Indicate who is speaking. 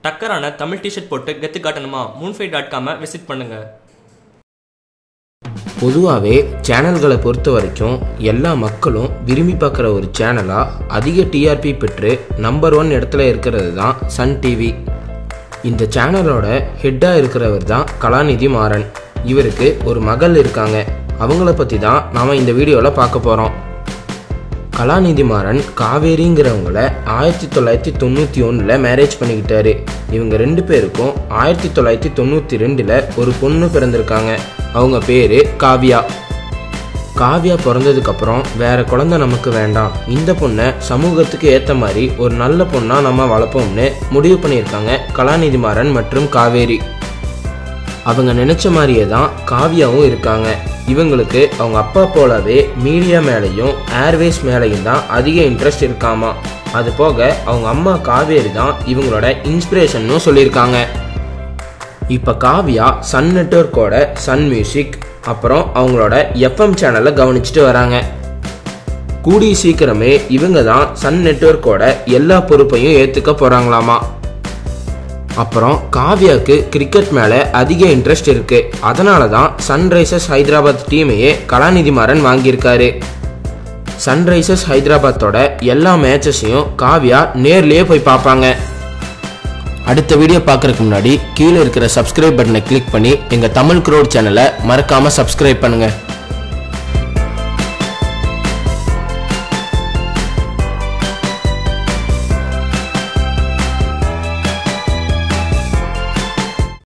Speaker 1: டக்கரான Tamil T shirt போட்டு கெத்து காட்டணுமா மூன்ஃபை dot காமை visit பண்ணுங்க
Speaker 2: பொதுவாகவே சேனல்களை பொறுத்த வரைக்கும் எல்லா மக்களும் விரும்பி பார்க்குற ஒரு சேனலாக அதிக டிஆர்பி பெற்று நம்பர் ஒன் இடத்துல இருக்கிறது தான் சன் டிவி இந்த சேனலோட ஹெட்டாக இருக்கிறவர் தான் கலாநிதி மாறன் இவருக்கு ஒரு மகள் இருக்காங்க அவங்கள பற்றி தான் நாம் இந்த வீடியோவில் பார்க்க போகிறோம் கலாநிதி மாறன் காவேரிங்கிறவங்கள ஆயிரத்தி தொள்ளாயிரத்தி தொண்ணூற்றி ஒன்றில் மேரேஜ் பண்ணிக்கிட்டாரு இவங்க ரெண்டு பேருக்கும் ஆயிரத்தி தொள்ளாயிரத்தி தொண்ணூற்றி ரெண்டில் ஒரு பொண்ணு பிறந்திருக்காங்க அவங்க பேர் காவ்யா காவ்யா பிறந்ததுக்கப்புறம் வேற குழந்தை நமக்கு வேண்டாம் இந்த பொண்ணை சமூகத்துக்கு ஏற்ற மாதிரி ஒரு நல்ல பொண்ணா நம்ம வளர்ப்போம்னு முடிவு பண்ணியிருக்காங்க கலாநிதி மாறன் மற்றும் காவேரி அவங்க நினைச்ச மாதிரியே தான் காவியாவும் இருக்காங்க இவங்களுக்கு அவங்க அப்பா போலவே மீடியா மேலேயும் ஏர்வேஸ் மேலேயும் தான் அதிக இன்ட்ரெஸ்ட் இருக்காமா அது போக அவங்க அம்மா காவேரி தான் இவங்களோட இன்ஸ்பிரேஷன்னு சொல்லியிருக்காங்க இப்போ காவியா சன் நெட்ஒர்க்கோட சன் மியூசிக் அப்புறம் அவங்களோட எஃப்எம் சேனலை கவனிச்சுட்டு வராங்க கூடிய சீக்கிரமே இவங்க தான் சன் நெட்ஒர்க்கோட எல்லா பொறுப்பையும் ஏற்றுக்க போகிறாங்களாமா அப்புறம் காவ்யாவுக்கு கிரிக்கெட் மேலே அதிக இன்ட்ரெஸ்ட் இருக்கு அதனால தான் சன்ரைசர்ஸ் ஹைதராபாத் டீமையே கலாநிதி மாறன் வாங்கியிருக்காரு சன்ரைசர்ஸ் ஹைதராபாத்தோட எல்லா மேட்சஸையும் காவ்யா நேர்லயே போய் பார்ப்பாங்க அடுத்த வீடியோ பார்க்கறதுக்கு முன்னாடி கீழே இருக்கிற சப்ஸ்கிரைப் பட்டனை கிளிக் பண்ணி எங்கள் தமிழ் க்ரோட் சேனலை மறக்காமல் சப்ஸ்கிரைப் பண்ணுங்கள்